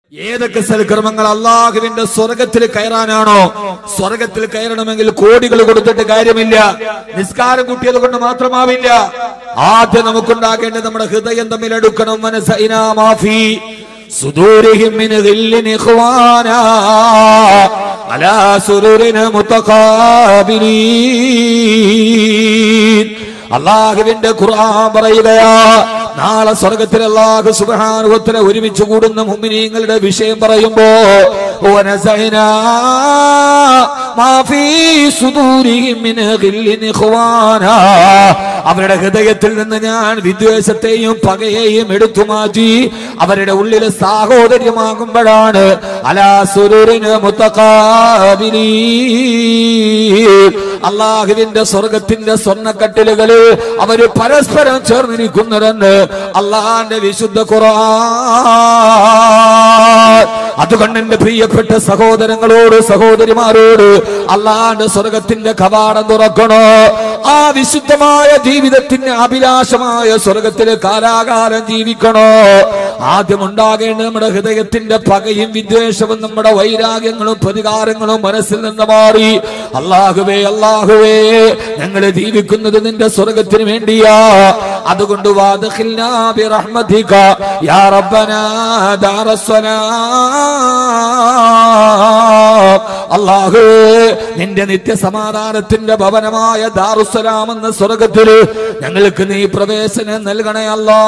ഏതൊക്കെ സൽക്കർമ്മങ്ങൾ അള്ളാഹുവിന്റെ സ്വർഗത്തിൽ കയറാനാണോ സ്വർഗത്തിൽ കയറണമെങ്കിൽ കോടികൾ കൊടുത്തിട്ട് കാര്യമില്ല നിസ്കാരം കൂട്ടിയത് കൊണ്ട് മാത്രമാവില്ല ആദ്യം നമുക്കുണ്ടാകേണ്ടത് നമ്മുടെ ഹൃദയം തമ്മിൽ എടുക്കണം മനസ്സൈനാ മാഫി സുദൂരിഹിം മിൻ ഗില്ലിൻ ഇഖ്വാനാ അലാ സുറുരിന മുതഖാബിലീൻ അള്ളാഹുവിന്റെ ഖുർആൻ പറയുകയാ നാളെ സ്വർഗത്തിൽ അള്ളാഹു സുബ്ഹാനഹുവതആല ഒരുമിച്ച് കൂടുന്ന മുഅ്മിനീങ്ങളുടെ വിഷയം പറയുമ്പോ വനസൈനാ മാ ഫീ സുദൂരിഹിം മിൻ ഗില്ലിൻ ഇഖ്വാനാ അവരുടെ ഹൃദയത്തിൽ നിന്ന് ഞാൻ വിദ്വേഷത്തെയും പകയെയും എടുത്തു മാറ്റി അവരുടെ ഉള്ളിലെ സാഹോദര്യമാകുമ്പോഴാണ് അലാ സുരൂരിന് മുത്തക്കാബിലീ അള്ളാഹുവിന്റെ സ്വർഗത്തിന്റെ സ്വർണ്ണക്കട്ടിലുകളിൽ അവര് പരസ്പരം ചേർന്നിരിക്കുന്നതെന്ന് അള്ളാന്റെ വിശുദ്ധ ഖുർആൻ അതുകൊണ്ട് എന്റെ പ്രിയപ്പെട്ട സഹോദരങ്ങളോട് സഹോദരിമാരോട് അള്ളാന്റെ സ്വർഗത്തിന്റെ കവാടം തുറക്കണോ ആ വിശുദ്ധമായ ജീവിതത്തിന്റെ അഭിലാഷമായ സ്വർഗത്തില് കാലാകാലം ജീവിക്കണോ ആദ്യം ഉണ്ടാകേണ്ട നമ്മുടെ ഹൃദയത്തിന്റെ പകയും വിദ്വേഷവും നമ്മുടെ വൈരാഗ്യങ്ങളും പ്രതികാരങ്ങളും മനസ്സിൽ നിന്ന് മാറി അള്ളാഹുവേ അള്ളാഹുവേ ഞങ്ങൾ ജീവിക്കുന്നത് നിന്റെ സ്വർഗത്തിന് വേണ്ടിയാ അതുകൊണ്ട് വാദഖിൽനാ ബിറഹ്മതിക യാ റബ്ബനാ ദാറസ്സലാം അല്ലാഹു നിന്റെ നിത്യസമാധാനത്തിന്റെ ഭവനമായ ദാറുസലാം എന്ന സ്വർഗത്തില് ഞങ്ങൾക്ക് നീ പ്രവേശനം നൽകണേ അല്ലാ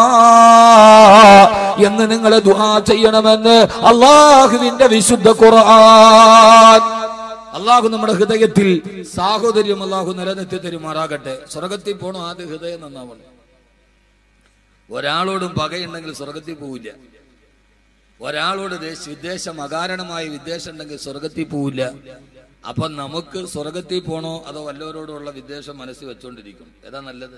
എന്ന് നിങ്ങൾ ദുആ ചെയ്യണമെന്ന് അള്ളാഹുവിന്റെ വിശുദ്ധ ഖുർആൻ അള്ളാഹു നമ്മുടെ ഹൃദയത്തിൽ സാഹോദര്യം അള്ളാഹു നിലനിർത്തി തരുമാറാകട്ടെ സ്വർഗത്തിൽ പോണോ ആദ്യ ഹൃദയം നന്നാവണം ഒരാളോടും പകയുണ്ടെങ്കിൽ സ്വർഗത്തിൽ പോവില്ല ഒരാളോട് ദേശ വിദ്വേഷം അകാരണമായ വിദ്വേഷം ഉണ്ടെങ്കിൽ സ്വർഗത്തിൽ പോവില്ല അപ്പൊ നമുക്ക് സ്വർഗത്തിൽ പോണോ അതോ വല്ലവരോടുള്ള വിദ്വേഷം മനസ്സിൽ വെച്ചോണ്ടിരിക്കും ഏതാ നല്ലത്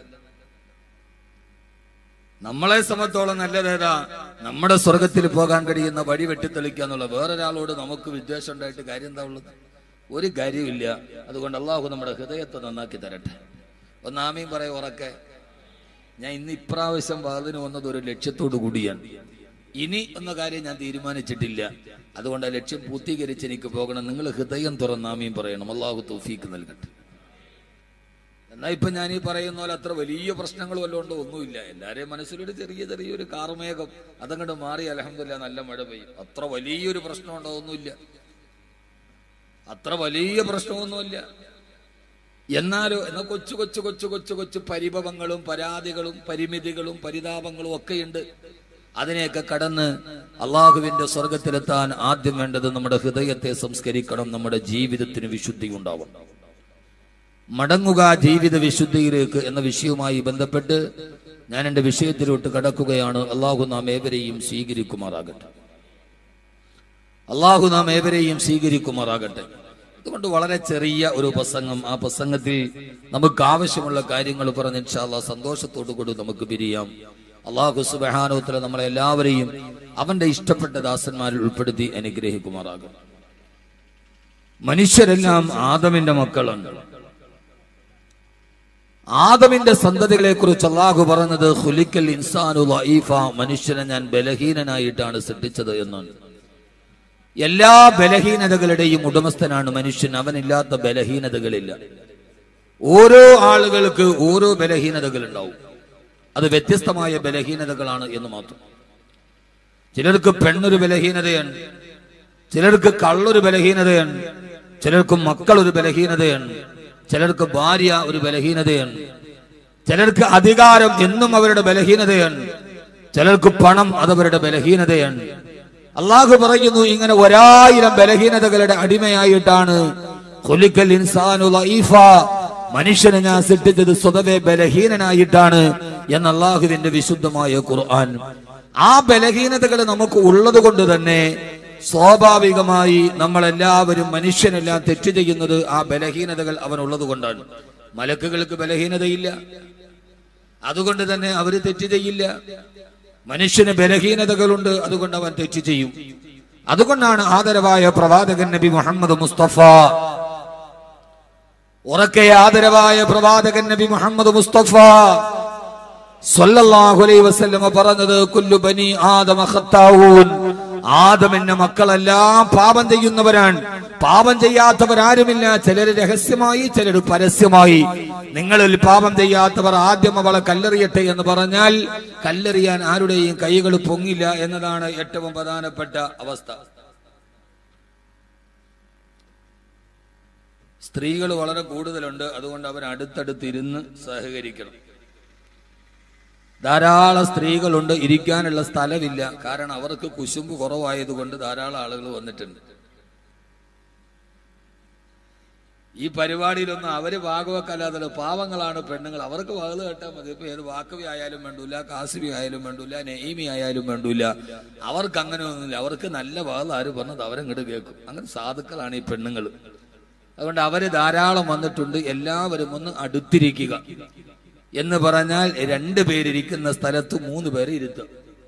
നമ്മളെ സംബന്ധിച്ചോളം നല്ലത് ഏതാ നമ്മുടെ സ്വർഗത്തിൽ പോകാൻ കഴിയുന്ന വഴി വെട്ടിത്തെളിക്കുക എന്നുള്ള വേറൊരാളോട് നമുക്ക് വിദ്വേഷം ഉണ്ടായിട്ട് കാര്യം എന്താ ഉള്ളത് ഒരു കാര്യമില്ല അതുകൊണ്ട് അള്ളാഹു നമ്മുടെ ഹൃദയത്തെ നന്നാക്കി തരട്ടെ ഒന്നാമയും പറയും ഉറക്കെ ഞാൻ ഇന്ന് ഇപ്രാവശ്യം വാതിന് വന്നത് ഒരു ലക്ഷ്യത്തോടു കൂടിയാണ് ഇനി എന്ന കാര്യം ഞാൻ തീരുമാനിച്ചിട്ടില്ല അതുകൊണ്ട് ആ ലക്ഷ്യം പൂർത്തീകരിച്ച് എനിക്ക് പോകണം നിങ്ങൾ ഹൃദയം തുറന്നാമയും പറയണം അള്ളാഹു തൗഫീക്ക് നൽകട്ടെ എന്നാ ഇപ്പൊ ഞാൻ ഈ പറയുന്ന പോലെ അത്ര വലിയ പ്രശ്നങ്ങൾ വല്ലതും ഉണ്ടോ ഒന്നുമില്ല എല്ലാരെയും മനസ്സിലൊരു ചെറിയ ചെറിയൊരു കാർമേഘം അതങ്ങോട്ട് മാറി അലഹമില്ല നല്ല മഴ പെയ്യും അത്ര വലിയൊരു പ്രശ്നമുണ്ടോ ഒന്നുമില്ല അത്ര വലിയ പ്രശ്നമൊന്നുമില്ല എന്നാലോ എന്നാ കൊച്ചു കൊച്ചു കൊച്ചു കൊച്ചു കൊച്ചു പരിഭവങ്ങളും പരാതികളും പരിമിതികളും പരിതാപങ്ങളും ഒക്കെയുണ്ട് അതിനെയൊക്കെ കടന്ന് അള്ളാഹുവിന്റെ സ്വർഗത്തിലെത്താൻ ആദ്യം വേണ്ടത് നമ്മുടെ ഹൃദയത്തെ സംസ്കരിക്കണം നമ്മുടെ ജീവിതത്തിന് വിശുദ്ധി ഉണ്ടാവണം മടങ്ങുക ജീവിത വിശുദ്ധിയിലേക്ക് എന്ന വിഷയവുമായി ബന്ധപ്പെട്ട് ഞാൻ എന്റെ വിഷയത്തിലോട്ട് കടക്കുകയാണ് അള്ളാഹു നാം ഏവരെയും സ്വീകരിക്കുമാറാകട്ടെ അള്ളാഹു നാം ഏവരെയും സ്വീകരിക്കുമാറാകട്ടെ അതുകൊണ്ട് വളരെ ചെറിയ ഒരു പ്രസംഗം ആ പ്രസംഗത്തിൽ നമുക്ക് ആവശ്യമുള്ള കാര്യങ്ങൾ പറഞ്ഞ് ഇൻഷാല്ല സന്തോഷത്തോടു കൂടി നമുക്ക് പിരിയാം അള്ളാഹു സുബഹാനോത്തര നമ്മളെ എല്ലാവരെയും അവന്റെ ഇഷ്ടപ്പെട്ട ദാസന്മാരിൽ ഉൾപ്പെടുത്തി അനുഗ്രഹിക്കുമാറാകും മനുഷ്യരെല്ലാം ആദമിന്റെ മക്കളാണ് ആദമിന്റെ സന്തതികളെ കുറിച്ച് അള്ളാഹു പറഞ്ഞത് ഹുലിക്കൽ ഇൻസാനു ലഈഫ മനുഷ്യനെ ഞാൻ ബലഹീനനായിട്ടാണ് സൃഷ്ടിച്ചത് എന്നാണ് എല്ലാ ബലഹീനതകളുടെയും ഉടമസ്ഥനാണ് മനുഷ്യൻ അവനില്ലാത്ത ബലഹീനതകളില്ല ഓരോ ആളുകൾക്ക് ഓരോ ബലഹീനതകൾ ഉണ്ടാവും അത് വ്യത്യസ്തമായ ബലഹീനതകളാണ് എന്ന് മാത്രം ചിലർക്ക് പെണ്ണൊരു ബലഹീനതയാണ് ചിലർക്ക് കള്ളൊരു ബലഹീനതയാണ് ചിലർക്ക് മക്കൾ ഒരു ബലഹീനതയാണ് ചിലർക്ക് ഭാര്യ ഒരു ബലഹീനതയാണ് ചിലർക്ക് അധികാരം എന്നും അവരുടെ ബലഹീനതയാണ് ചിലർക്ക് പണം അതവരുടെ ബലഹീനതയാണ് അള്ളാഹു പറയുന്നു ഇങ്ങനെ ഒരായിരം ബലഹീനതകളുടെ അടിമയായിട്ടാണ് കൊലിക്കൽ ഇൻസാനു ലഈഫ മനുഷ്യനെ ഞാൻ സൃഷ്ടിച്ചത് സ്വതവേ ബലഹീനനായിട്ടാണ് എന്ന് അള്ളാഹുവിന്റെ വിശുദ്ധമായ ഖുർആൻ ആ ബലഹീനതകൾ നമുക്ക് ഉള്ളത് കൊണ്ട് തന്നെ സ്വാഭാവികമായി നമ്മളെല്ലാവരും മനുഷ്യനെല്ലാം തെറ്റ് ചെയ്യുന്നത് ആ ബലഹീനതകൾ അവനുള്ളത് കൊണ്ടാണ് മലക്കുകൾക്ക് ബലഹീനതയില്ല അതുകൊണ്ട് തന്നെ അവര് തെറ്റ് ചെയ്യില്ല മനുഷ്യന് ബലഹീനതകളുണ്ട് അതുകൊണ്ട് അവൻ തെറ്റ് ചെയ്യും അതുകൊണ്ടാണ് ആദരവായ പ്രവാചകൻ നബി മുഹമ്മദ് മുസ്തഫ ഉറക്കെ ആദരവായ പ്രവാചകൻ നബി മുഹമ്മദ് മുസ്തഫ സല്ലല്ലാഹു അലൈഹി വസല്ലമ പറഞ്ഞത് കുല്ലു ബനി ആദമ ഖത്താഊൻ ആദമിന്റെ മക്കളെല്ലാം പാപം ചെയ്യുന്നവരാണ് പാപം ചെയ്യാത്തവരാരുമില്ല ചിലർ രഹസ്യമായി ചിലർ പരസ്യമായി നിങ്ങളിൽ പാപം ചെയ്യാത്തവർ ആദ്യം അവളെ കല്ലെറിയട്ടെ എന്ന് പറഞ്ഞാൽ കല്ലെറിയാൻ ആരുടെയും കൈകൾ പൊങ്ങില്ല എന്നതാണ് ഏറ്റവും പ്രധാനപ്പെട്ട അവസ്ഥ സ്ത്രീകൾ വളരെ കൂടുതലുണ്ട് അതുകൊണ്ട് അവർ അടുത്തടുത്ത് ഇരുന്ന് സഹകരിക്കണം ധാരാളം സ്ത്രീകളുണ്ട് ഇരിക്കാനുള്ള സ്ഥലമില്ല കാരണം അവർക്ക് കുശുമ്പ് കുറവായതുകൊണ്ട് ധാരാളം ആളുകൾ വന്നിട്ടുണ്ട് ഈ പരിപാടിയിലൊന്നും അവര് ഭാഗവക്കല്ലാതെ പാവങ്ങളാണ് പെണ്ണുങ്ങൾ അവർക്ക് വകല് കേട്ടാൽ മതി ഇപ്പൊ ഏത് വാക്കവി ആയാലും വേണ്ടൂല കാസിബി ആയാലും വേണ്ടൂല നെയ്മി ആയാലും വേണ്ടൂല അവർക്ക് അങ്ങനെ ഒന്നുമില്ല അവർക്ക് നല്ല വകൽ ആര് പറഞ്ഞത് അവരങ്ങോട്ട് കേൾക്കും അങ്ങനെ സാധുക്കളാണ് ഈ പെണ്ണുങ്ങൾ അതുകൊണ്ട് അവര് ധാരാളം വന്നിട്ടുണ്ട് എല്ലാവരും ഒന്ന് അടുത്തിരിക്കുക എന്ന് പറഞ്ഞാൽ രണ്ടു പേരിരിക്കുന്ന സ്ഥലത്ത് മൂന്ന് പേര് ഇരുത്തുക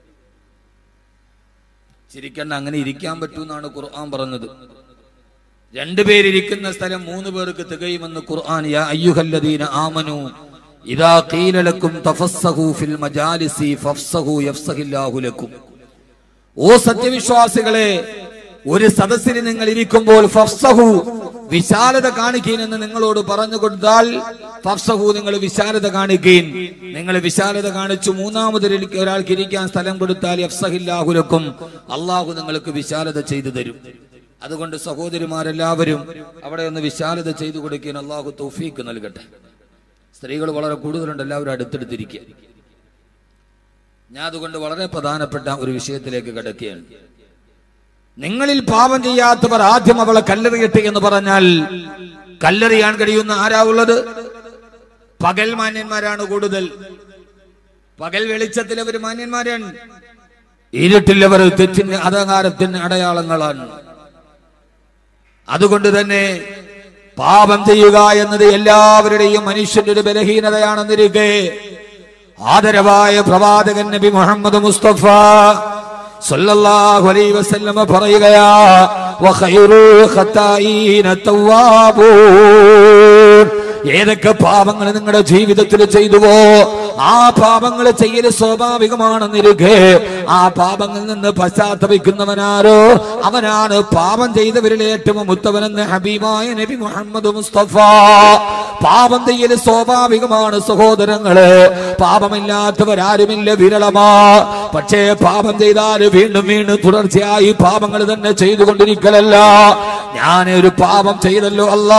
ചിരിക്കണ്ട അങ്ങനെ ഇരിക്കാൻ പറ്റൂന്നാണ് ഖുർആൻ പറഞ്ഞത് രണ്ടുപേരിരിക്കുന്ന സ്ഥലം മൂന്ന് പേർക്ക് തികയുമെന്ന് ഖുർആൻ യാ അയ്യുഹല്ലദീന ആമനു ഇദാ ഖീല ലക്കും തഫസ്സഹു ഫിൽ മജാലിസി ഫഫ്സഹു യഫ്സഹില്ലാഹു ലക്കും ഓ സത്യവിശ്വാസികളെ ഒരു സദസ്സിൽ നിങ്ങൾ ഇരിക്കുമ്പോൾ ഫഫ്സഹു വിശാലത കാണിക്കീനെന്ന് നിങ്ങളോട് പറഞ്ഞു കൊടുത്താൽ ഫഫ്സഹു നിങ്ങൾ വിശാലത കാണിക്കീൻ നിങ്ങൾ വിശാലത കാണിച്ചു മൂന്നാമതൊരു ഒരാൾക്ക് ഇരിക്കാൻ സ്ഥലം കൊടുത്താൽ യഫ്സഹില്ലാഹുലക്കും അള്ളാഹു നിങ്ങൾക്ക് വിശാലത ചെയ്തു തരും അതുകൊണ്ട് സഹോദരിമാരെല്ലാവരും അവിടെ ഒന്ന് വിശാലത ചെയ്തു കൊടുക്കാൻ അള്ളാഹു തൗഫീക്ക് നൽകട്ടെ സ്ത്രീകൾ വളരെ കൂടുതലുണ്ട് എല്ലാവരും അടുത്തെടുത്തിരിക്കുക ഞാൻ അതുകൊണ്ട് വളരെ പ്രധാനപ്പെട്ട ഒരു വിഷയത്തിലേക്ക് കിടക്കുകയാണ് നിങ്ങളിൽ പാപം ചെയ്യാത്തവർ ആദ്യം അവളെ കല്ലെറിയട്ടെ എന്ന് പറഞ്ഞാൽ കല്ലെറിയാൻ കഴിയുന്ന ആരാ ഉള്ളത് പകൽ മാന്യന്മാരാണ് കൂടുതൽ പകൽ വെളിച്ചത്തിൽ അവർ മാന്യന്മാരാണ് ഇരുട്ടിൽ അവർ തെറ്റിന് അധകാരത്തിന് അടയാളങ്ങളാണ് അതുകൊണ്ട് തന്നെ പാപം ചെയ്യുക എന്നത് എല്ലാവരുടെയും മനുഷ്യന്റെ ഒരു ബലഹീനതയാണെന്നിരിക്കെ ആദരവായ പ്രവാചകൻ നബി മുഹമ്മദ് മുസ്തഫ സല്ലല്ലാഹു അലൈഹി വസല്ലമ പറയുകയാ വഖൈറുൽ ഖത്തായീന തവ്വാബൂൻ ഏതൊക്കെ പാപങ്ങൾ നിങ്ങളുടെ ജീവിതത്തിൽ ചെയ്തുവോ ആ പാപങ്ങൾ ചെയ്യൽ സ്വാഭാവികമാണെന്നിരിക്കെ ആ പാപങ്ങളിൽ നിന്ന് പശ്ചാത്തപിക്കുന്നവനാരോ അവനാണ് പാപം ചെയ്തവരിൽ ഏറ്റവും ഉത്തവനെന്ന് ഹബീബായ നബി മുഹമ്മദ് മുസ്തഫ പാപം ചെയ്യൽ സ്വാഭാവികമാണ് സഹോദരങ്ങള് പാപമില്ലാത്തവരാരുമില്ല വിരളമാ പക്ഷേ പാപം ചെയ്താൽ വീണ്ടും വീണ്ടും തുടർച്ചയായി പാപങ്ങൾ തന്നെ ചെയ്തുകൊണ്ടിരിക്കലല്ല ഞാൻ ഒരു പാപം ചെയ്തല്ലോ അല്ലാ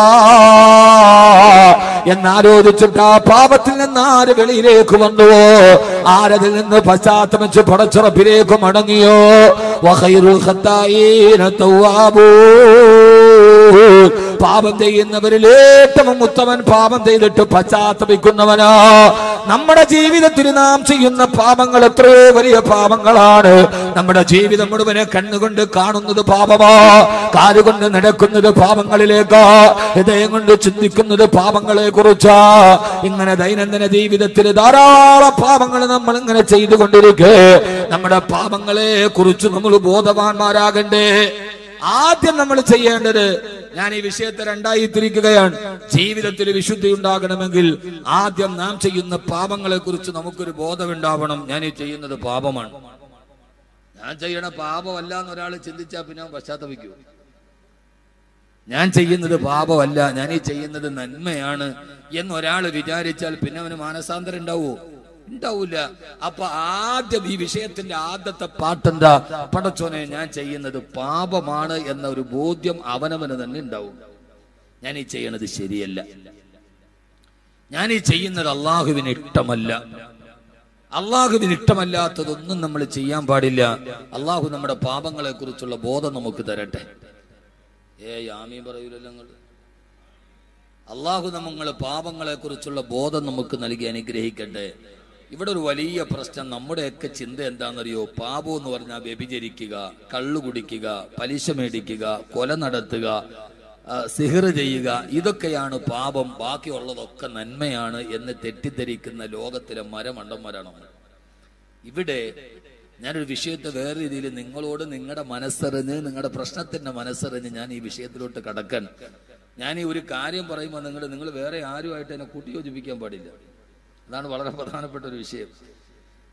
എന്നാലോചിച്ചിട്ട് ആ പാപത്തിൽ നിന്ന് ആര് വെളിയിലേക്ക് വന്നുവോ ആരതിൽ നിന്ന് പശ്ചാത്തപിച്ച് പടച്ചുറപ്പിലേക്ക് മടങ്ങിയോ വഖൈറുൽ ഖത്തായീന തവ്വാബൂൻ. പാപം ചെയ്യുന്നവരിൽ ഏറ്റവും ഉത്തമൻ പാപം ചെയ്തിട്ട് പശ്ചാത്തപിക്കുന്നവനാ നമ്മുടെ ജീവിതത്തിൽ നാം ചെയ്യുന്ന പാപങ്ങൾ എത്രയോ വലിയ പാപങ്ങളാണ് നമ്മുടെ ജീവിതം മുഴുവനെ കണ്ണുകൊണ്ട് കാണുന്നത് പാപമാ കാലുകൊണ്ട് നടക്കുന്നത് പാപങ്ങളിലേക്കാ ഹൃദയം കൊണ്ട് ചിന്തിക്കുന്നത് പാപങ്ങളെ കുറിച്ചാ ഇങ്ങനെ ദൈനംദിന ജീവിതത്തിൽ ധാരാളം പാപങ്ങൾ നമ്മൾ ഇങ്ങനെ ചെയ്തുകൊണ്ടിരിക്കെ നമ്മുടെ പാപങ്ങളെ കുറിച്ച് നമ്മൾ ബോധവാന്മാരാകണ്ടേ ആദ്യം നമ്മൾ ചെയ്യേണ്ടത് ഞാൻ ഈ വിഷയത്തെ രണ്ടായി തിരിക്കുകയാണ് ജീവിതത്തിൽ വിശുദ്ധി ഉണ്ടാകണമെങ്കിൽ ആദ്യം നാം ചെയ്യുന്ന പാപങ്ങളെ കുറിച്ച് നമുക്കൊരു ബോധമുണ്ടാവണം ഞാൻ ഈ ചെയ്യുന്നത് പാപമാണ് ഞാൻ ചെയ്യണ പാപമല്ല എന്ന് ഒരാൾ ചിന്തിച്ചാൽ പിന്നെ അവൻ പശ്ചാത്തപിക്കൂ ഞാൻ ചെയ്യുന്നത് പാപമല്ല ഞാൻ ഈ ചെയ്യുന്നത് നന്മയാണ് എന്നൊരാൾ വിചാരിച്ചാൽ പിന്നെ അവന് മാനസാന്തരം ഉണ്ടാവുമോ ഉണ്ടാവൂല അപ്പൊ ആദ്യം ഈ വിഷയത്തിന്റെ ആദ്യത്തെ പാട്ടെന്താ പടച്ചോനെ ഞാൻ ചെയ്യുന്നത് പാപമാണ് എന്ന ഒരു ബോധ്യം അവനവന് തന്നെ ഉണ്ടാവും ഞാൻ ഈ ചെയ്യണത് ശരിയല്ല ഞാൻ ഈ ചെയ്യുന്നത് അള്ളാഹുവിന് ഇഷ്ടമല്ല അള്ളാഹുവിന് ഇഷ്ടമല്ലാത്തതൊന്നും നമ്മൾ ചെയ്യാൻ പാടില്ല അള്ളാഹു നമ്മുടെ പാപങ്ങളെ കുറിച്ചുള്ള ബോധം നമുക്ക് തരട്ടെ ഏ യാമീ പറയൂലല്ലോ നിങ്ങൾ അള്ളാഹു നമ്മളെ പാപങ്ങളെ കുറിച്ചുള്ള ബോധം നമുക്ക് നൽകി അനുഗ്രഹിക്കട്ടെ ഇവിടെ ഒരു വലിയ പ്രശ്നം നമ്മുടെയൊക്കെ ചിന്ത എന്താണെന്നറിയോ പാപം എന്ന് പറഞ്ഞാൽ വ്യഭിചരിക്കുക കള്ളു കുടിക്കുക പലിശ മേടിക്കുക കൊല നടത്തുക ആ, സിഹിറ് ചെയ്യുക ഇതൊക്കെയാണ് പാപം ബാക്കിയുള്ളതൊക്കെ നന്മയാണ് എന്ന് തെറ്റിദ്ധരിക്കുന്ന ലോകത്തിലെ മരമണ്ടന്മാരാണ് നമ്മൾ ഇവിടെ ഞാനൊരു വിഷയത്തെ വേറെ രീതിയിൽ നിങ്ങളോട് നിങ്ങളുടെ മനസ്സറിഞ്ഞ് നിങ്ങളുടെ പ്രശ്നത്തിന്റെ മനസ്സറിഞ്ഞ് ഞാൻ ഈ വിഷയത്തിലോട്ട് കടക്കാൻ ഞാൻ ഈ ഒരു കാര്യം പറയുമ്പോൾ നിങ്ങൾ നിങ്ങൾ വേറെ ആരുമായിട്ട് എന്നെ കൂട്ടിയോജിപ്പിക്കാൻ പാടില്ല അതാണ് വളരെ പ്രധാനപ്പെട്ട ഒരു വിഷയം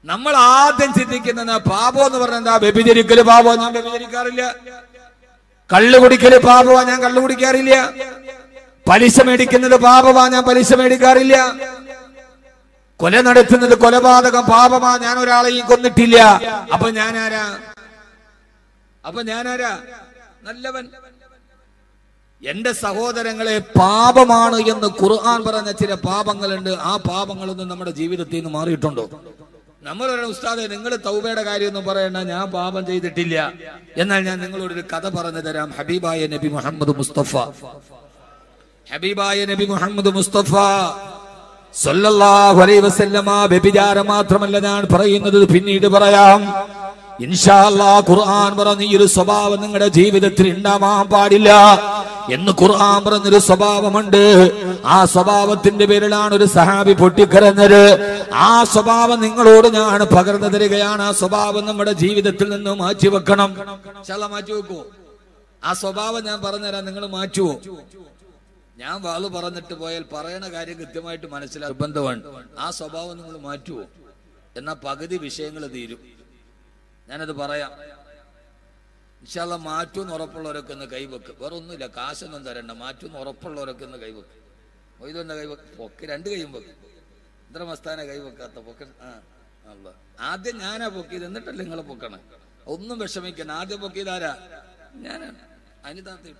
നമ്മൾ ആദ്യം ചിന്തിക്കുന്നത് പാപം എന്ന് പറഞ്ഞാൽ എന്താ വ്യഭിചരിക്കല് പാപം ഞാൻ വ്യഭിചരിക്കാറില്ല കള്ളു കുടിക്കല് പാപമാ ഞാൻ കള്ളു കുടിക്കാറില്ല പലിശ മേടിക്കുന്നത് പാപമാ ഞാൻ പലിശ മേടിക്കാറില്ല കൊല നടത്തുന്നത് കൊലപാതകം പാപമാ ഞാൻ ഒരാളെയും കൊന്നിട്ടില്ല അപ്പൊ ഞാൻ ആരാ അപ്പൊ ഞാൻ ആരാ നല്ലവൻ എന്റെ സഹോദരങ്ങളെ പാപമാണ് എന്ന് ഖുർആൻ പറഞ്ഞ ചില പാപങ്ങളുണ്ട് ആ പാപങ്ങളൊന്നും നമ്മുടെ ജീവിതത്തിൽ നിന്ന് മാറിയിട്ടുണ്ടോ നമ്മൾ ഒരു ഉസ്താദെ നിങ്ങൾ തൗബയുടെ കാര്യമൊന്നും പറയണ്ട ഞാൻ പാപം ചെയ്തിട്ടില്ല എന്നാൽ ഞാൻ നിങ്ങളോടൊരു കഥ പറഞ്ഞു തരാം ഹബീബായ നബി മുഹമ്മദ് മുസ്തഫ ഹബീബായ നബി മുഹമ്മദ് മുസ്തഫ സല്ലല്ലാഹു അലൈഹി വസല്ലമ വ്യഭിചാരം മാത്രമല്ല ഞാൻ പറയുന്നത് പിന്നീട് പറയാം ഇൻഷാ അല്ലാ ഖുർആൻ പറഞ്ഞ ഈ ഒരു സ്വഭാവം നിങ്ങളുടെ ജീവിതത്തിൽ ഉണ്ടാവാൻ പാടില്ല എന്ന് ഖുർആൻ പറഞ്ഞൊരു സ്വഭാവമുണ്ട് ആ സ്വഭാവത്തിന്റെ പേരിലാണ് ഒരു സഹാബി പൊട്ടിക്കരഞ്ഞത് ആ സ്വഭാവം നിങ്ങളോട് ഞാൻ പകർന്നു തരികയാണ് ആ സ്വഭാവം നമ്മുടെ ജീവിതത്തിൽ നിന്ന് മാറ്റി വെക്കണം ചല മാറ്റി വെക്കുവോ ആ സ്വഭാവം ഞാൻ പറഞ്ഞുതരാം നിങ്ങൾ മാറ്റുവോ ഞാൻ വാള് പറഞ്ഞിട്ട് പോയാൽ പറയണ കാര്യം കൃത്യമായിട്ട് മനസ്സിലാക്കും ബന്ധമാണ് ആ സ്വഭാവം നിങ്ങൾ മാറ്റുവോ എന്നാ പകുതി വിഷയങ്ങൾ തീരും ഞാനത് പറയാം ഇൻഷാല്ല മാറ്റൂന്ന് ഉറപ്പുള്ളവരൊക്കെ ഒന്ന് കൈവെക്ക് വേറെ ഒന്നുമില്ല കാശൊന്നും തരണ്ട മാറ്റൂന്ന് ഉറപ്പുള്ളവരൊക്കെ ഒന്ന് കൈവെക്ക് മൊയ്തൊന്നെ കൈവെക്ക് പൊക്ക് രണ്ട് കൈയും വെക്ക് ഇത്ര മസ്താനെ കൈവെക്കാത്ത പൊക്ക ആ അല്ല ആദ്യം ഞാനാ പൊക്കിയത് എന്നിട്ടല്ലേ നിങ്ങളെ പൊക്കണേ ഒന്നും വിഷമിക്കണം ആദ്യം പൊക്കിയതാരാ ഞാനാണ് അനിതാത്ത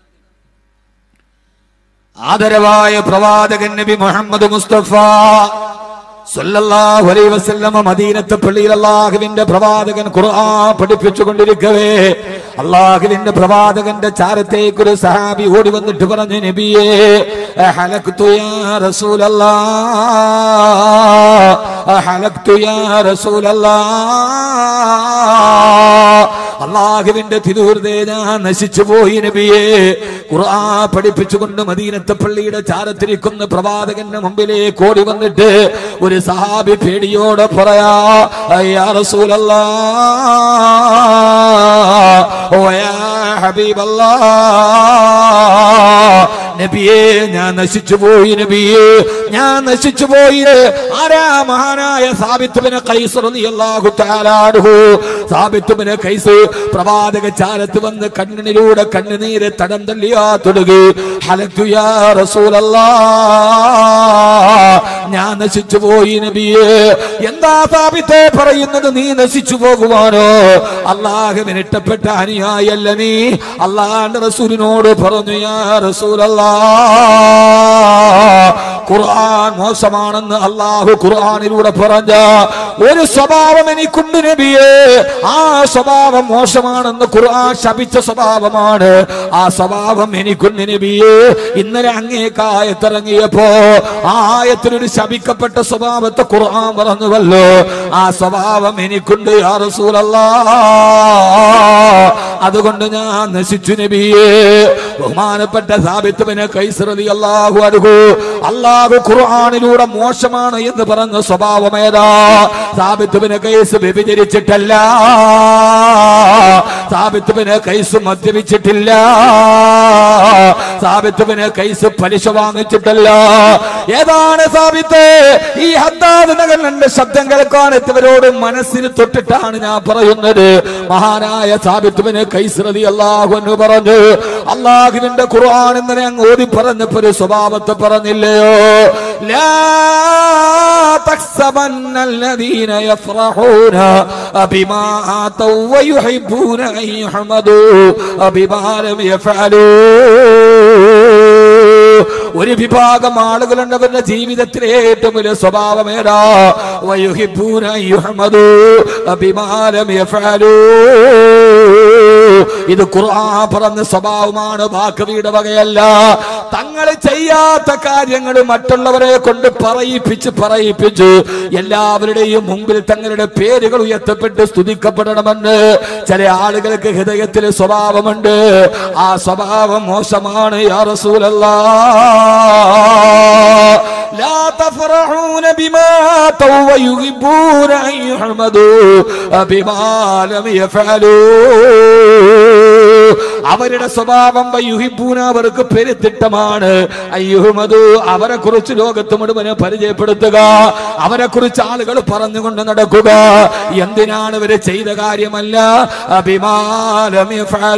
ആദരവായ പ്രവാചകൻ നബി മുഹമ്മദ് മുസ്തഫ സല്ലല്ലാഹു അലൈഹി വസല്ലമ മദീനത്തെ പള്ളിയിൽ അള്ളാഹുവിന്റെ പ്രവാചകൻ ഖുർആൻ പഠിപ്പിച്ചു കൊണ്ടിരിക്കവേ അള്ളാഹുവിന്റെ പ്രവാചകന്റെ ചാരത്തേക്ക് ഒരു സഹാബി ഓടി വന്നിട്ട് പറഞ്ഞു നബിയേ ഹലക്തു യാ റസൂലല്ലാ ഹലക്തു യാ റസൂലല്ലാ അള്ളാഹുവിന്റെ തിരുവൃതേ ഞാൻ നശിച്ചു പോയി നബിയെ ഖുർആൻ പഠിപ്പിച്ചുകൊണ്ട് മദീനത്തെ പള്ളിയുടെ ചാരത്തിരിക്കുന്ന പ്രവാചകന്റെ മുമ്പിലേക്ക് ഓടി വന്നിട്ട് ഒരു സഹാബി പേടിയോടെ പറയാ യാ റസൂലല്ലാ ഓ യാ ഹബീബല്ലാ നബിയെ ഞാൻ നശിച്ചു പോയി നബിയെ ഞാൻ നശിച്ചു പോയി ആരാ മഹാനായ സാബിത്തുബിന് കൈസ് റളിയല്ലാഹു തആല അൻഹു സാബിത്തുബിന് കൈസ് പ്രവാചക ചാരത്ത് വന്ന് കണ്ണിനിലൂടെ കണ്ണുനീര് തടം തള്ളിയാ തുടങ്ങി ഹലത്തു യാ റസൂലല്ലാ ഞാൻ നശിച്ചു പോയി നബിയെ എന്താ സാബിത്തെ പറയുന്നത് നീ നശിച്ചു പോകുവാനോ അള്ളാഹുവിന് ഇഷ്ടപ്പെട്ട അനുയായല്ല നീ അള്ളാന്റെ റസൂലിനോട് പറഞ്ഞു യാ റസൂലല്ലാ ഖുർആൻ മോശമാണെന്ന് അള്ളാഹു ഖുർആനിലൂടെ പറഞ്ഞ ഒരു സ്വഭാവം എനിക്കുണ്ട് നബിയെ ആ സ്വഭാവം മോശമാണെന്ന് ഖുർആൻ ശപിച്ച സ്വഭാവമാണ് ആ സ്വഭാവം എനിക്കുണ്ട് നബിയെ ഇന്നലെ അങ്ങേക്കായത്തിറങ്ങിയപ്പോ ആ ആയത്തിലൊരു ശപിക്കപ്പെട്ട സ്വഭാവത്തെ ഖുർആൻ പറഞ്ഞുവല്ലോ ആ സ്വഭാവം എനിക്കുണ്ട് യാ റസൂലല്ലാ അതുകൊണ്ട് ഞാൻ നശിച്ചു നബിയെ ബഹുമാനപ്പെട്ട സാബിത്തുവിനെ കൈസറലി അള്ളാഹു അരുഹു അള്ളാഹു ഖുർആാനിലൂടെ മോശമാണ് എന്ന് പറഞ്ഞ സ്വഭാവം ഏതാ സാബിത്തുവിനെ കൈസ് വ്യഭിചരിച്ചിട്ടല്ല സാബിത്തുവിനെ കൈസ് മദ്യപിച്ചിട്ടില്ല സാബിത്തുവിനെ കൈസ് പലിശ വാങ്ങിച്ചിട്ടല്ല ഏതാണ് സാബിത്ത് ഈ ഹദ്ദാദ് നഗരന്റെ ശബ്ദം കേൾക്കാൻ എത്തിയവരോട് മനസ്സിന് തൊട്ടിട്ടാണ് ഞാൻ പറയുന്നത് മഹാനായ സാബിത്തുവിനെ കൈസ്രതി അള്ളാഹു എന്ന് പറഞ്ഞു അള്ളാഹുവിന്റെ ഖുർആൻ ഇന്നലെ അങ്ങ് ഓതി പറഞ്ഞപ്പോ ഒരു സ്വഭാവത്തെ പറഞ്ഞില്ലയോ ലാ تحسبن الذين يفرحون بما آتوا ويحبون أن يحمدوا بما لم يفعلوا ഒരു വിഭാഗം ആളുകളുണ്ട് അവരുടെ ജീവിതത്തിലെ ഏറ്റവും വലിയ സ്വഭാവം ഏതാ വയുഹിബൂന യുഹ്മദു അഭിമാനം യഫഅലൂ ഇത് ഖുർആൻ പറഞ്ഞ സ്വഭാവമാണ് ബാക്കവിയുടെ വകയല്ല തങ്ങൾ ചെയ്യാത്ത കാര്യങ്ങൾ മറ്റുള്ളവരെ കൊണ്ട് പറയിപ്പിച്ച് പറയിപ്പിച്ച് എല്ലാവരുടെയും മുമ്പിൽ തങ്ങളുടെ പേരുകൾ ഉയർത്തപ്പെട്ട് സ്തുതിക്കപ്പെടണമെന്ന് ചില ആളുകൾക്ക് ഹൃദയത്തിൽ സ്വഭാവമുണ്ട് ആ സ്വഭാവം മോശമാണ് യാ റസൂലല്ലാ لا تفرحون بما آتوا ويحبون أن يحمدوا بما لم يفعلوا അവ അവരുടെ സ്വഭാവം വയുഹിബൂന അവർക്ക് പെരുത്തിട്ടമാണ് അയ്യുഹമതു അവരെ കുറിച്ച് ലോകത്ത് മുഴുവന് പരിചയപ്പെടുത്തുക അവരെ കുറിച്ച് ആളുകൾ പറഞ്ഞുകൊണ്ട് നടക്കുക എന്തിനാണ് ഇവര് ചെയ്ത കാര്യമല്ല അഭിമാനം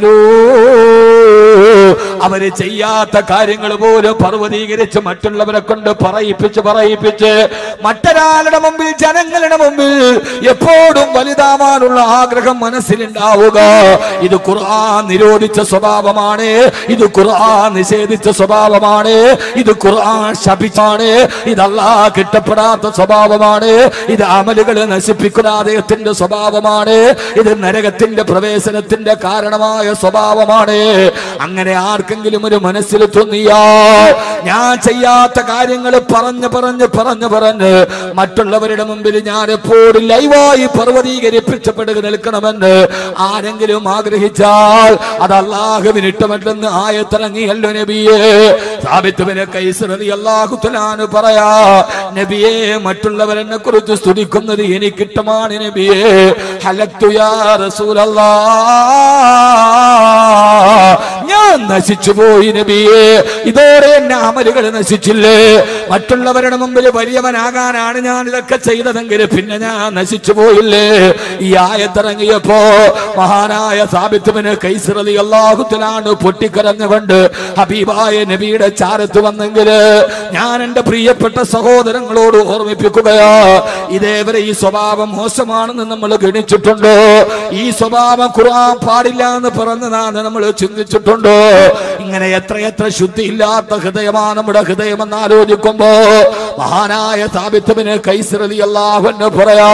അവര് ചെയ്യാത്ത കാര്യങ്ങൾ പോലും പർവ്വതീകരിച്ച് മറ്റുള്ളവരെ കൊണ്ട് പറയിപ്പിച്ച് പറയിപ്പിച്ച് മറ്റൊരാളുടെ മുമ്പിൽ ജനങ്ങളുടെ മുമ്പിൽ എപ്പോഴും വലുതാവാനുള്ള ആഗ്രഹം മനസ്സിലുണ്ടാവുക ഇത് ഖുർആൻ നിരോധിച്ച സ്വഭാവമാണ് ഇത് ഖുർആൻ നിഷേധിച്ച സ്വഭാവമാണ് ഇത് ഖുർആൻ ശപിച്ചാണ് ഇതല്ലാ കിട്ടപ്പെടാത്ത സ്വഭാവമാണ് ഇത് അമലുകൾ നശിപ്പിക്കുന്ന അദ്ദേഹത്തിന്റെ സ്വഭാവമാണ് ഇത് നരകത്തിന്റെ പ്രവേശനത്തിന്റെ കാരണമായ സ്വഭാവമാണ് അങ്ങനെ ആർക്കെങ്കിലും ഒരു മനസ്സിൽ തോന്നിയാ ഞാൻ ചെയ്യാത്ത കാര്യങ്ങൾ പറഞ്ഞു പറഞ്ഞ് പറഞ്ഞു പറഞ്ഞ് മറ്റുള്ളവരുടെ മുമ്പിൽ ഞാൻ എപ്പോഴും ലൈവായി പർവ്വതീകരിപ്പിച്ചപ്പെടുക നിൽക്കണമെന്ന് ആരെങ്കിലും ആഗ്രഹിച്ചാൽ അത് അള്ളാഹുവിന് ഇഷ്ടമല്ലെന്ന് ആയത്തിറങ്ങിയല്ലോ നബിയെ സാബിത്തുവിനെ കൈസറതി അള്ളാഹുത്തലാന് പറയാ നബിയെ മറ്റുള്ളവരെന്നെ കുറിച്ച് സ്തുതിക്കുന്നത് എനിക്കിഷ്ടമാണ് നബിയെ ഹലക്തു യാ റസൂലല്ലാ ഞാൻ നശിച്ചു പോയി നബിയെ ഇതോടെ എന്നെ അമലുകൾ നശിച്ചില്ലേ മറ്റുള്ളവരുടെ മുമ്പിൽ വലിയവനാകാനാണ് ഞാൻ ഇതൊക്കെ ചെയ്തതെങ്കിൽ പിന്നെ ഞാൻ നശിച്ചു പോയില്ലേ ഈ ആയത്തിറങ്ങിയപ്പോ മഹാനായ സാബിത്തുവിന് കൈസിറലി അള്ളാഹുത്തിലാണ് പൊട്ടിക്കരഞ്ഞുകൊണ്ട് ഹബീബായ നബിയുടെ ചാരത്ത് വന്നെങ്കില് ഞാൻ എന്റെ പ്രിയപ്പെട്ട സഹോദരങ്ങളോട് ഓർമ്മിപ്പിക്കുകയാ ഇതേവരെ ഈ സ്വഭാവം മോശമാണെന്ന് നമ്മൾ ഗണിച്ചിട്ടുണ്ടോ ഈ സ്വഭാവം ഖുർആൻ പാടില്ല എന്ന് പറഞ്ഞതാണ് നമ്മൾ ചിന്തിച്ചിട്ടുണ്ടോ ഇങ്ങനെ എത്രയെത്ര ശുദ്ധിയില്ലാത്ത ഹൃദയമാണ് നമ്മുടെ ഹൃദയം എന്ന് ആലോചിക്കുമ്പോ മഹാനായ സാബിത്തുവിന് കൈസിറലി അള്ളാഹുന്ന് പറയാ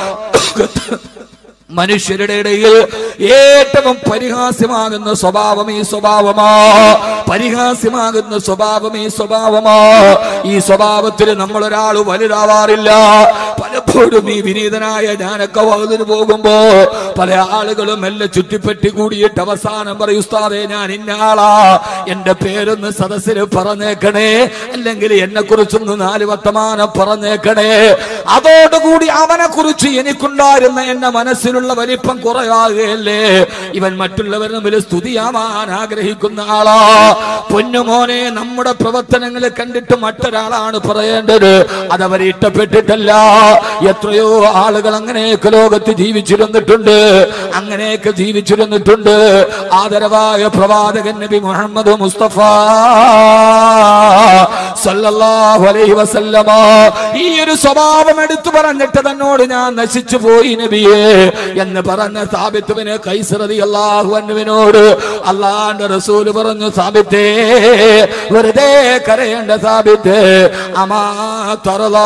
മനുഷ്യരുടെ ഇടയിൽ ഏറ്റവും പരിഹാസ്യമാകുന്ന സ്വഭാവം ഈ സ്വഭാവമാ പരിഹാസ്യമാകുന്ന സ്വഭാവം ഈ സ്വഭാവമാ ഈ സ്വഭാവത്തിൽ നമ്മൾ ഒരാൾ വലുതാവാറില്ല പലപ്പോഴും ഈ വിനീതനായ ഞാനൊക്കെ വകുതിന് പോകുമ്പോ പല ആളുകളും എല്ലാം ചുറ്റിപ്പറ്റി കൂടിയിട്ട് അവസാനം പറയും ഉസ്താദേ ഞാൻ ഇന്ന ആളാ എന്റെ പേരൊന്ന് സദസ്സിൽ പറഞ്ഞേക്കണേ അല്ലെങ്കിൽ എന്നെ കുറിച്ചൊന്ന് നാല് വർത്തമാനം പറഞ്ഞേക്കണേ അതോടുകൂടി അവനെ കുറിച്ച് എനിക്കുണ്ടായിരുന്ന എന്റെ മനസ്സിലുള്ള വലിപ്പം കുറയാകുകയല്ലേ ഇവൻ മറ്റുള്ളവരുടെ മുമ്പിൽ സ്തുതിയാവാൻ ആഗ്രഹിക്കുന്ന ആളാ പൊന്നുമോനെ നമ്മുടെ പ്രവർത്തനങ്ങൾ കണ്ടിട്ട് മറ്റൊരാളാണ് പറയേണ്ടത് അതവരെ ഇഷ്ടപ്പെട്ടിട്ടല്ല എത്രയോ ആളുകൾ അങ്ങനെയൊക്കെ ലോകത്ത് ജീവിച്ചിരുന്നിട്ടുണ്ട് അങ്ങനെയൊക്കെ ജീവിച്ചിരുന്നിട്ടുണ്ട് ആദരവായ പ്രവാചകൻ നബി മുഹമ്മദ് മുസ്തഫ സല്ലല്ലാഹു അലൈഹി വസല്ലമ ഈ ഒരു സ്വഭാവം എടുത്തു പറഞ്ഞിട്ട് തന്നോട് ഞാൻ നശിച്ചു പോയി നബിയെ എന്ന് പറഞ്ഞ സാബിത്തുവിന് കൈസറതി അള്ളാഹു അന്നുവിനോട് അള്ളാന്റെ റസൂല് പറഞ്ഞു സാബിത്തേ വെറുതെ കരയേണ്ട സാബിത്ത് അമാ തറലാ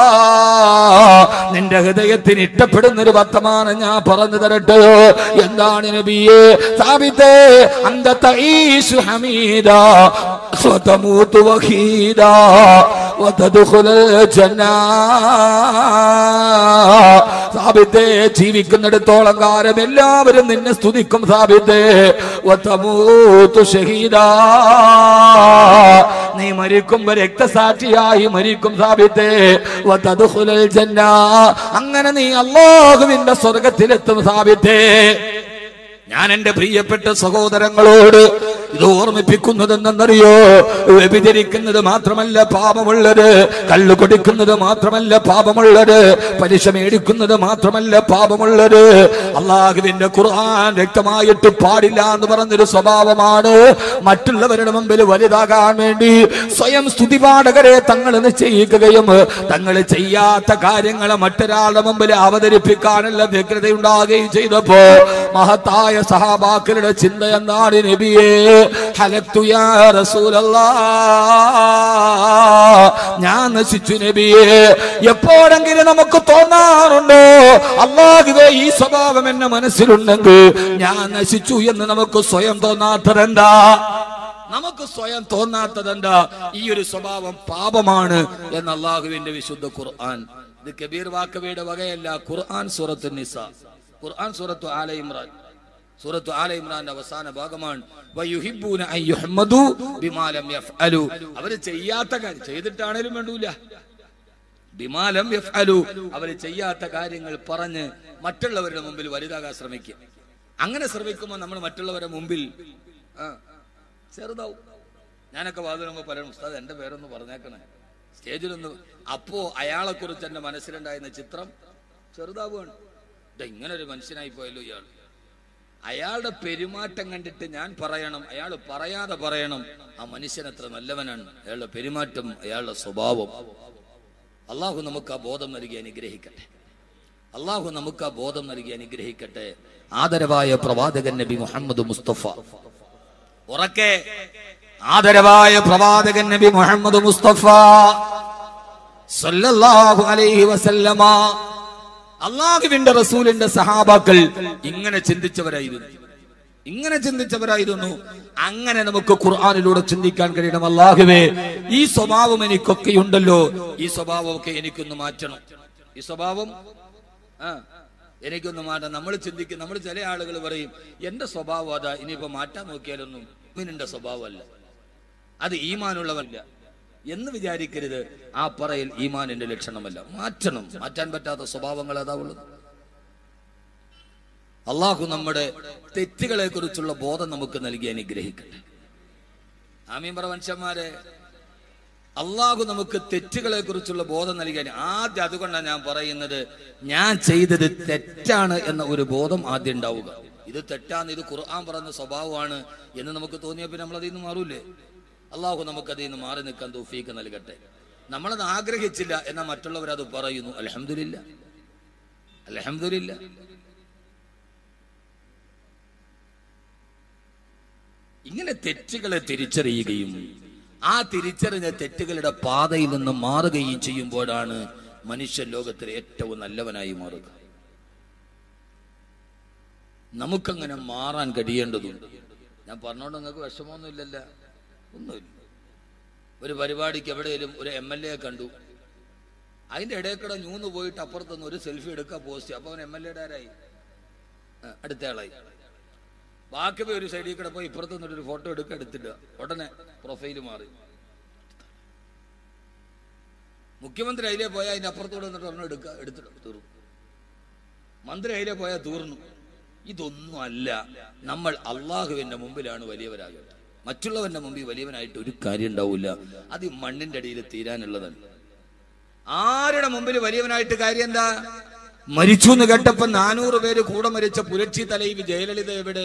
നിന്റെ ഹൃദയത്തിന് ഇഷ്ടപ്പെടുന്ന ഒരു വർത്തമാനം ഞാൻ പറഞ്ഞു തരട്ടെയോ എന്താണ് നബിയെ സാബിത്തേ അന്ത തഈശു ഹമീദ സ്വതമൂതു വഹീദ وتدخل الجنة സാബിത്തെ ജീവിക്കുന്നിടത്തോളം കാലം എല്ലാവരും നിന്നെ സ്തുതിക്കും സാബിത്തെ വതമൂതു ഷഹീദാ നീ മരിക്കുമ്പോ രക്തസാക്ഷിയായി മരിക്കും സാബിത്തെ വതദ്ഖുലൽ ജന്ന അങ്ങനെ നീ അല്ലാഹുവിന്റെ സ്വർഗത്തിലെത്തും സാബിത്തെ ഞാൻ എന്റെ പ്രിയപ്പെട്ട സഹോദരങ്ങളോട് ഇത് ഓർമ്മിപ്പിക്കുന്നതെന്നറിയോ വ്യഭിചരിക്കുന്നത് മാത്രമല്ല പാപമുള്ളത് കള്ളു കൊടുക്കുന്നത് മാത്രമല്ല പാപമുള്ളത് പലിശ മേടിക്കുന്നത് മാത്രമല്ല പാപമുള്ളത് അള്ളാഹുവിന്റെ ഖുർആൻ വ്യക്തമായിട്ട് പാടില്ല എന്ന് പറഞ്ഞൊരു സ്വഭാവമാണ് മറ്റുള്ളവരുടെ മുമ്പിൽ വലുതാകാൻ വേണ്ടി സ്വയം സ്തുതിപാഠകരെ തങ്ങൾ നിശ്ചയിക്കുകയും തങ്ങൾ ചെയ്യാത്ത കാര്യങ്ങളെ മറ്റൊരാളുടെ മുമ്പിൽ അവതരിപ്പിക്കാനുള്ള വ്യഗ്രതയുണ്ടാകുകയും ചെയ്തപ്പോ മഹത്തായ സഹാബാക്കളുടെ ചിന്ത എന്താണ് നബിയെ ഹലക്തു യാ റസൂലല്ലാ ഞാൻ നശിച്ചു നബിയെ എപ്പോഴെങ്കിലും നമുക്ക് തോന്നാറുണ്ടോ അള്ളാഹുവേ ഈ സ്വഭാവം എന്നെ മനസ്സിലുണ്ടെങ്കിൽ ഞാൻ നശിച്ചു എന്ന് നമുക്ക് സ്വയം തോന്നാത്തതെന്താ നമുക്ക് സ്വയം തോന്നാത്തതെന്താ ഈ ഒരു സ്വഭാവം പാപമാണ് എന്ന് അള്ളാഹുവിന്റെ വിശുദ്ധ ഖുർആൻ ഇത് കബീർ വാക്കവയുടെ വകയല്ല ഖുർആൻ സൂറത്തു നിസ ഖുർആൻ സൂറത്തു ആല ഇമ്രാൻ സൂറത്തു ആല ഇമ്രാന്റെ അവസാന ഭാഗമാണ് വയുഹിബ്ബൂന അൻ യുഹ്മദു ബിമാ ലം യഫ്അലു അവര് ചെയ്യാത്ത കാര്യം ചെയ്തിട്ടാണേലും വേണ്ടൂല ബിമാലം യഫ്അലു അവര് ചെയ്യാത്ത കാര്യങ്ങൾ പറഞ്ഞ് മറ്റുള്ളവരുടെ മുമ്പിൽ വലുതാകാൻ ശ്രമിക്കുക അങ്ങനെ ശ്രമിക്കുമ്പോൾ നമ്മൾ മറ്റുള്ളവരുടെ മുമ്പിൽ ആ ചെറുതാവും ഞാനൊക്കെ വാതിലുമ്പോ പറയണം ഉസ്താദ് എന്റെ പേരൊന്ന് പറഞ്ഞേക്കണേ സ്റ്റേജിലൊന്ന് അപ്പോ അയാളെ കുറിച്ച് എന്റെ മനസ്സിലുണ്ടായിരുന്ന ചിത്രം ചെറുതാവുകയാണ് ഇത് ഇങ്ങനെ ഒരു മനുഷ്യനായി പോയല്ലോ ഇയാൾ അയാളുടെ പെരുമാറ്റം കണ്ടിട്ട് ഞാൻ പറയണം അയാൾ പറയാതെ പറയണം ആ മനുഷ്യൻ എത്ര നല്ലവനാണ് അയാളുടെ പെരുമാറ്റം അയാളുടെ സ്വഭാവം അള്ളാഹു നമുക്ക് ആ ബോധം നൽകി അനുഗ്രഹിക്കട്ടെ അള്ളാഹു നമുക്ക് ആ ബോധം നൽകി അനുഗ്രഹിക്കട്ടെ ആദരവായ പ്രവാചകൻ നബി മുഹമ്മദ് മുസ്തഫ ഉറക്കെ ആദരവായ പ്രവാചകൻ നബി മുഹമ്മദ് മുസ്തഫ സല്ലല്ലാഹു അലൈഹി വസല്ലമ അള്ളാഹുവിന്റെ റസൂലിന്റെ സഹാബാക്കൾ ഇങ്ങനെ ചിന്തിച്ചവരായിരുന്നു ഇങ്ങനെ ചിന്തിച്ചവരായിരുന്നു അങ്ങനെ നമുക്ക് ഖുർആാനിലൂടെ ചിന്തിക്കാൻ കഴിയണം അള്ളാഹുവേ ഈ സ്വഭാവം എനിക്കൊക്കെ ഉണ്ടല്ലോ ഈ സ്വഭാവമൊക്കെ എനിക്കൊന്ന് മാറ്റണം ഈ സ്വഭാവം ആ എനിക്കൊന്ന് മാറ്റാം നമ്മൾ ചിന്തിക്കും നമ്മൾ ചില ആളുകൾ പറയും എന്റെ സ്വഭാവം അതാ ഇനിയിപ്പോ മാറ്റാൻ നോക്കിയാലൊന്നും മിനിന്റെ സ്വഭാവമല്ല അത് ഈമാനുള്ളവല്ല എന്ന് വിചാരിക്കരുത് ആ പറയൽ ഈമാനിന്റെ ലക്ഷണമല്ല മാറ്റണം മാറ്റാൻ പറ്റാത്ത സ്വഭാവങ്ങൾ അതാ ഉള്ളത് അള്ളാഹു നമ്മുടെ തെറ്റുകളെ കുറിച്ചുള്ള ബോധം നമുക്ക് നൽകി അനുഗ്രഹിക്കട്ടെ ആമീൻ പറ മനുഷ്യന്മാരെ അള്ളാഹു നമുക്ക് തെറ്റുകളെ കുറിച്ചുള്ള ബോധം നൽകാൻ ആദ്യം അതുകൊണ്ടാണ് ഞാൻ പറയുന്നത് ഞാൻ ചെയ്തത് തെറ്റാണ് എന്ന ഒരു ബോധം ആദ്യം ഉണ്ടാവുക ഇത് തെറ്റാന്ന് ഇത് ഖുർആൻ പറയുന്ന സ്വഭാവമാണ് എന്ന് നമുക്ക് തോന്നിയപ്പോൾ നമ്മൾ അതിൽ നിന്ന് മാറൂലേ അള്ളാഹു നമുക്ക് അതിൽ നിന്ന് മാറി നിൽക്കാൻ തൗഫീക്ക് നൽകട്ടെ നമ്മളത് ആഗ്രഹിച്ചില്ല എന്നാൽ മറ്റുള്ളവർ അത് പറയുന്നു അലഹമില്ല അലഹമില്ല ഇങ്ങനെ തെറ്റുകളെ തിരിച്ചറിയുകയും ആ തിരിച്ചറിഞ്ഞ തെറ്റുകളുടെ പാതയിൽ നിന്ന് മാറുകയും ചെയ്യുമ്പോഴാണ് മനുഷ്യ ലോകത്തിലെ ഏറ്റവും നല്ലവനായി മാറുക നമുക്കങ്ങനെ മാറാൻ കഴിയേണ്ടതുണ്ട് ഞാൻ പറഞ്ഞോണ്ട് നിങ്ങൾക്ക് വിഷമമൊന്നുമില്ലല്ല ഒന്നുമില്ല ഒരു പരിപാടിക്ക് എവിടെയെങ്കിലും ഒരു എം എൽ എ കണ്ടു അതിന്റെ ഇടയ്ക്കൂടെ ഞൂന്ന് പോയിട്ട് അപ്പുറത്തുനിന്ന് ഒരു സെൽഫി എടുക്കുക പോസ്റ്റ് അപ്പൊ അവൻ എം എൽ എയുടെ ആരായി ആ, അടുത്ത ആളായി ബാക്കി പോയി ഒരു സൈഡിൽ കൂടെ പോയി ഇപ്പുറത്ത് നിന്നിട്ട് ഒരു ഫോട്ടോ എടുക്കുക എടുത്തിടുക ഉടനെ പ്രൊഫൈല് മാറി മുഖ്യമന്ത്രി അതിലേ പോയാൽ അതിന്റെ അപ്പുറത്തൂടെ നിന്നിട്ട് ഒരെണ്ണം എടുക്കുക എടുത്തിട്ട് തീർന്നു മന്ത്രി അതിലേ പോയാൽ തീർന്നു ഇതൊന്നും അല്ല നമ്മൾ അള്ളാഹുവിന്റെ മുമ്പിലാണ് വലിയവരാകേണ്ടത് മറ്റുള്ളവന്റെ മുമ്പിൽ വലിയവനായിട്ട് ഒരു കാര്യം ഉണ്ടാവില്ല അത് ഈ മണ്ണിന്റെ അടിയിൽ തീരാനുള്ളതല്ല ആരുടെ മുമ്പിൽ വലിയവനായിട്ട് കാര്യം എന്താ മരിച്ചു എന്ന് കേട്ടപ്പോ നാനൂറ് പേര് കൂടെ മരിച്ച പുരക്ഷി തലൈവി ജയലളിത എവിടെ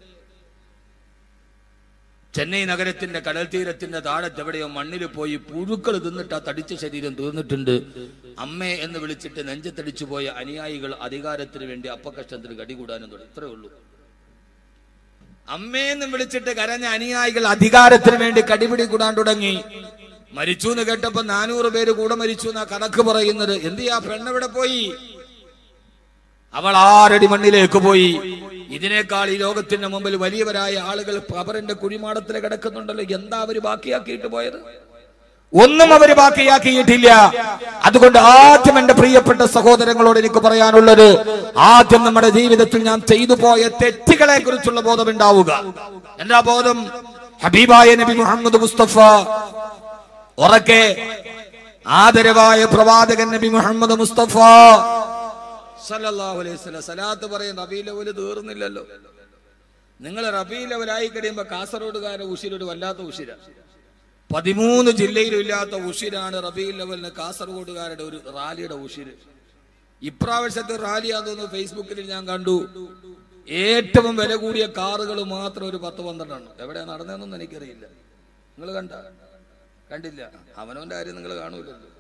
ചെന്നൈ നഗരത്തിന്റെ കടൽ തീരത്തിന്റെ താഴത്ത് എവിടെയോ മണ്ണിൽ പോയി പുഴുക്കൾ തിന്നിട്ട് ആ തടിച്ച ശരീരം തീർന്നിട്ടുണ്ട് അമ്മേ എന്ന് വിളിച്ചിട്ട് നെഞ്ചത്തടിച്ചു പോയ അനുയായികൾ അധികാരത്തിന് വേണ്ടി അപ്പകഷ്ടത്തിന് കടികൂടാനും തുടങ്ങി ഇത്രേ ഉള്ളൂ അമ്മേന്ന് വിളിച്ചിട്ട് കരഞ്ഞ അനുയായികൾ അധികാരത്തിന് വേണ്ടി കടിപിടി കൂടാൻ തുടങ്ങി മരിച്ചു എന്ന് കേട്ടപ്പോ നാനൂറ് പേര് കൂടെ മരിച്ചു എന്നാ കണക്ക് പറയുന്നത് എന്ത് ചെയ്യാ പെണ്ണെവിടെ പോയി അവൾ ആറടി മണ്ണിലേക്ക് പോയി ഇതിനേക്കാൾ ഈ ലോകത്തിന്റെ മുമ്പിൽ വലിയവരായ ആളുകൾ കബറിന്റെ കുഴിമാടത്തിൽ കിടക്കുന്നുണ്ടല്ലോ എന്താ അവര് ബാക്കിയാക്കിയിട്ട് പോയത് ഒന്നും അവര് ബാക്കിയാക്കിയിട്ടില്ല അതുകൊണ്ട് ആദ്യം എന്റെ പ്രിയപ്പെട്ട സഹോദരങ്ങളോട് എനിക്ക് പറയാനുള്ളത് ആദ്യം നമ്മുടെ ജീവിതത്തിൽ ഞാൻ ചെയ്തു പോയ തെറ്റുകളെ കുറിച്ചുള്ള ബോധം ഉണ്ടാവുക എന്താ ബോധം ഹബീബായ നബി മുഹമ്മദ് മുസ്തഫ ഉറക്കെ ആദരവായ പ്രവാചകൻ നബി മുഹമ്മദ് മുസ്തഫ സല്ലല്ലാഹു അലൈഹി വസല്ലം സലാത്ത് പറയും റബീ ലെവല് തീർന്നില്ലല്ലോ നിങ്ങൾ റബീ ലെവലായി കഴിയുമ്പോ കാസർഗോഡുകാരെ ഉഷിരൊരു വല്ലാത്ത ഉഷിര പതിമൂന്ന് ജില്ലയിലും ഇല്ലാത്ത ഉഷിരാണ് റബീ ലെവലിന് കാസർഗോഡുകാരുടെ ഒരു റാലിയുടെ ഉഷിര് ഇപ്രാവശ്യത്തെ റാലിയാന്ന് തോന്നുന്നു ഫേസ്ബുക്കിൽ ഞാൻ കണ്ടു ഏറ്റവും വില കൂടിയ കാറുകൾ മാത്രം ഒരു പത്ത് പന്ത്രണ്ടെണ്ണം എവിടെ നടന്നതെന്നൊന്നും എനിക്കറിയില്ല നിങ്ങൾ കണ്ട കണ്ടില്ല അവനവന്റെ കാര്യം നിങ്ങൾ കാണൂലല്ലോ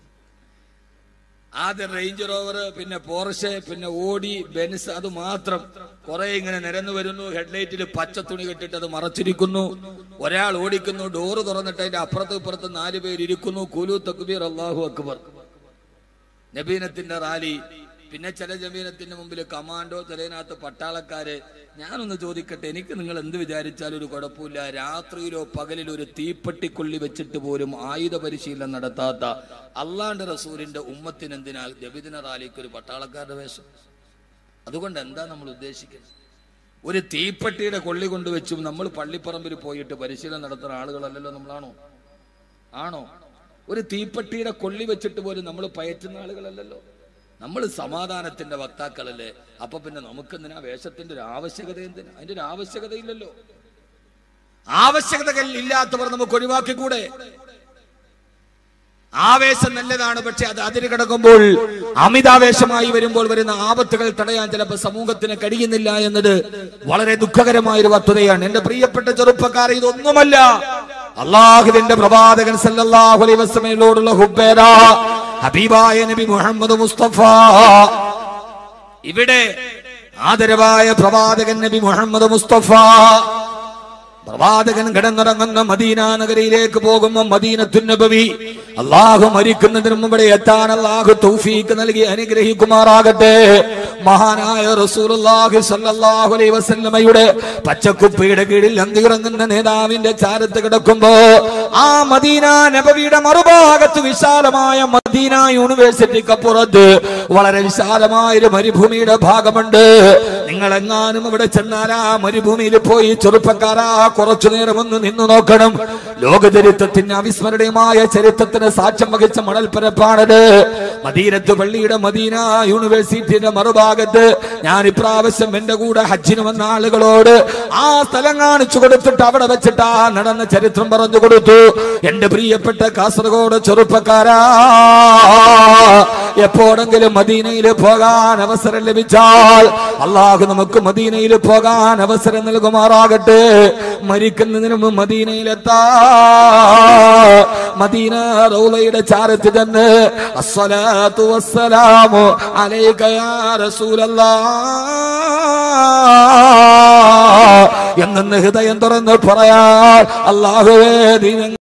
ആദ്യം റേഞ്ച് റോവർ പിന്നെ പോർഷെ പിന്നെ ഓടി ബെൻസ് അത് മാത്രം കുറെ ഇങ്ങനെ നിരന്നു വരുന്നു ഹെഡ്ലൈറ്റിൽ പച്ച തുണി കെട്ടിട്ട് അത് മറച്ചിരിക്കുന്നു ഒരാൾ ഓടിക്കുന്നു ഡോറ് തുറന്നിട്ട് അതിന്റെ അപ്പുറത്തും ഇപ്പുറത്തും നാല് പേര് ഇരിക്കുന്നു കുലു തക്ബീർ അള്ളാഹു അക്ബർ നബീനത്തിന്റെ റാലി പിന്നെ ചില ജമീനത്തിന്റെ മുമ്പിൽ കമാൻഡോ ചിലതിനകത്ത് പട്ടാളക്കാര് ഞാനൊന്ന് ചോദിക്കട്ടെ എനിക്ക് നിങ്ങൾ എന്ത് വിചാരിച്ചാലും ഒരു കുഴപ്പമില്ല രാത്രിയിലോ പകലിലോ ഒരു തീപ്പെട്ടിക്കൊള്ളി വെച്ചിട്ട് പോലും ആയുധ പരിശീലനം നടത്താത്ത അള്ളാന്റെ റസൂലിന്റെ ഉമ്മത്തിന് എന്തിനാ ജബിദിന റാലിക്ക് ഒരു പട്ടാളക്കാരുടെ വേഷം അതുകൊണ്ട് എന്താ നമ്മൾ ഉദ്ദേശിക്കുന്നത് ഒരു തീപ്പെട്ടിയുടെ കൊള്ളി കൊണ്ടുവച്ചും നമ്മൾ പള്ളിപ്പറമ്പിൽ പോയിട്ട് പരിശീലനം നടത്തുന്ന ആളുകളല്ലല്ലോ നമ്മളാണോ ആണോ ഒരു തീപ്പെട്ടിയുടെ കൊള്ളി വെച്ചിട്ട് പോലും നമ്മൾ പയറ്റുന്ന ആളുകളല്ലല്ലോ നമ്മൾ സമാധാനത്തിന്റെ വക്താക്കളല്ലേ അപ്പൊ പിന്നെ നമുക്കെന്തിനാ വേഷത്തിന്റെ ഒരു ആവശ്യകത എന്തിനാ അതിന്റെ ഒരു ആവശ്യകതയില്ലല്ലോ ആവശ്യകതകൾ ഇല്ലാത്തവർ നമുക്ക് ഒഴിവാക്കിക്കൂടെ ആവേശം നല്ലതാണ് പക്ഷെ അത് അതിര് കിടക്കുമ്പോൾ അമിതാവേശമായി വരുമ്പോൾ വരുന്ന ആപത്തുകൾ തടയാൻ ചിലപ്പോൾ സമൂഹത്തിന് കഴിയുന്നില്ല എന്നത് വളരെ ദുഃഖകരമായ ഒരു വസ്തുതയാണ് എന്റെ പ്രിയപ്പെട്ട ചെറുപ്പക്കാർ ഇതൊന്നുമല്ല അള്ളാഹുവിന്റെ പ്രവാചകൻ സല്ലല്ലാഹു അലൈഹി വസല്ലമയോടുള്ള ഹുബേര ഹബീബായ നബി മുഹമ്മദ് മുസ്തഫ ഇവിടെ ആദരവായ പ്രവാചകൻ നബി മുഹമ്മദ് മുസ്തഫ പ്രവാചകൻ കിടന്നിറങ്ങുന്ന മദീന നഗരിയിലേക്ക് പോകുമ്പോൾ മദീനത്തുന്നബവി അള്ളാഹു മരിക്കുന്നതിന് മുമ്പേ എത്താൻ അള്ളാഹു തൗഫീക്ക് നൽകി അനുഗ്രഹിക്കുമാറാകട്ടെ മഹാനായ റസൂലുള്ളാഹി സ്വല്ലല്ലാഹു അലൈഹി വസല്ലമയുടെ പച്ചക്കുപ്പിയുടെ കീഴിൽ അന്തിറങ്ങുന്ന നേതാവിന്റെ ചാരത്ത് കിടക്കുമ്പോ ആ മദീന നബവിയുടെ മറുഭാഗത്ത് വിശാലമായ മദീന യൂണിവേഴ്സിറ്റിക്ക് അപ്പുറത്ത് വളരെ വിശാലമായ ഒരു മരുഭൂമിയുടെ ഭാഗമുണ്ട് നിങ്ങൾ എങ്ങാനും അവിടെ ചെന്നാൽ ആ മരുഭൂമിയിൽ പോയി ചെറുപ്പക്കാരാ കുറച്ചു നേരം ഒന്ന് നിന്നു നോക്കണം ലോക ചരിത്രത്തിന് അവിസ്മരണീയമായ ചരിത്രത്തിന് സാക്ഷ്യം വഹിച്ച മണൽപ്പരപ്പാണത് മദീനത്ത് പള്ളിയുടെ മദീന യൂണിവേഴ്സിറ്റിയുടെ മറുഭാഗത്ത് ഞാൻ ഇപ്രാവശ്യം എന്റെ കൂടെ ഹജ്ജിന് വന്ന ആളുകളോട് ആ സ്ഥലം കാണിച്ചു കൊടുത്തിട്ട് അവിടെ വെച്ചിട്ട് ആ നടന്ന ചരിത്രം പറഞ്ഞു കൊടുത്തു എന്റെ പ്രിയപ്പെട്ട കാസർഗോഡ് ചെറുപ്പക്കാരാ എപ്പോഴെങ്കിലും മദീനയിൽ പോകാൻ അവസരം ലഭിച്ചാൽ അള്ളാഹു നമുക്ക് മദീനയിൽ പോകാൻ അവസരം നൽകുമാറാകട്ടെ മരിക്കുന്നതിന് മുമ്പ് മദീനയിലെത്താ മദീന റൗലയുടെ ചാരത്ത് ചെന്ന് അസ്സലാത്തു വസ്സലാമു അലൈക യാ റസൂലല്ലാ എന്നെന്ന് ഹൃദയം തുറന്ന് പറയാൻ അള്ളാഹുവേ ദീന